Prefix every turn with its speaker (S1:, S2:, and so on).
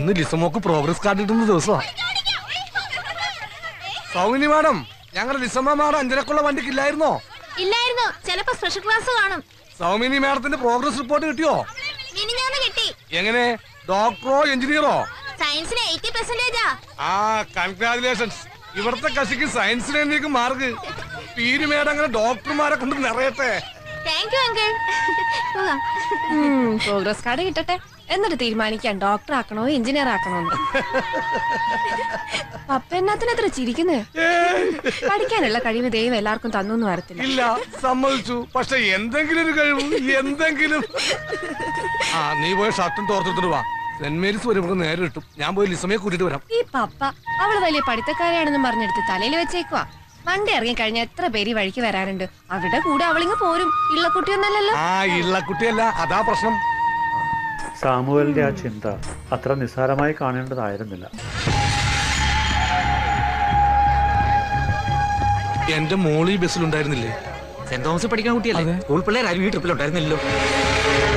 S1: ഇന്ന് ലിസമോക്ക് progress card കിട്ടുന്ന ദിവസമാ Saumini madam ഞങ്ങളുടെ ലിസമ്മ മാഡം അഞ്ചരക്കുള്ള വണ്ടിക്ക് ഇല്ലായിരുന്നോ
S2: ഇല്ലായിരുന്നു ചിലപ്പോ സ്പെഷ്യൽ ക്ലാസ് കാണും
S1: സൗമിനി മാഡത്തിന്റെ പ്രോഗ്രസ് റിപ്പോർട്ട് കിട്ടിയോ
S2: മിനിഞ്ഞാന്ന് കിട്ടി
S1: എങ്ങനെ ഡോക്ടറോ എഞ്ചിനീയറോ
S2: സയൻസിന് എയ്റ്റി പെർസെന്റേജാ
S1: ആ കൺഗ്രാചുലേഷൻസ് ഇവിടത്തെ കശിക്ക് സയൻസിന് എന്നേക്ക് മാർക്ക് പീര് മേഡം അങ്ങനെ ഡോക്ടർമാരെ കൊണ്ട് നിറയട്ടെ
S2: താങ്ക് യു അങ്കിൾ പോകാം
S3: പ്രോഗ്രസ് കാർഡ് കിട്ടട്ടെ എന്നിട്ട് തീരുമാനിക്കാം ഡോക്ടർ ആക്കണോ എഞ്ചിനീയർ ആക്കണോ എന്ന് പപ്പ എന്നാത്തിന് എത്ര ചിരിക്കുന്നേ പഠിക്കാനുള്ള കഴിവ് ദൈവം എല്ലാവർക്കും തന്നു വരത്തില്ല
S1: ഇല്ല സമ്മതിച്ചു പക്ഷെ എന്തെങ്കിലും ഒരു കഴിവ് എന്തെങ്കിലും ആ നീ പോയ ഷർട്ടും തോർത്തെടുത്തിട്ട് വാ സെന്റ് മേരീസ് വരുമ്പോ നേരെ കിട്ടും ഞാൻ പോയി ലിസമയെ കൂട്ടിട്ട് വരാം
S3: ഈ പപ്പ അവള് വലിയ പഠിത്തക്കാരിയാണെന്നും പറഞ്ഞെടുത്ത് തലയിൽ വെച്ചേക്കുവാ വണ്ടി ഇറങ്ങി കഴിഞ്ഞാൽ എത്ര പേര് ഈ വഴിക്ക് വരാനുണ്ട് അവിടെ കൂടെ അവളിങ്ങ് പോരും ഇള്ള കുട്ടിയൊന്നല്ലല്ലോ
S1: ആ ഇള്ളക്കുട്ടിയല്ല അതാ പ്രശ്നം
S4: സാമുവലിന്റെ ആ ചിന്ത അത്ര നിസ്സാരമായി കാണേണ്ടതായിരുന്നില്ല
S1: എന്റെ മോള് ഈ ബസ്സിലുണ്ടായിരുന്നില്ലേ
S5: സെന്റ് തോമസ് പഠിക്കാൻ കുട്ടിയല്ലേ സ്കൂൾ പിള്ളേർ ആരും ഈ ട്രിപ്പിലുണ്ടായിരുന്നില്ലല്ലോ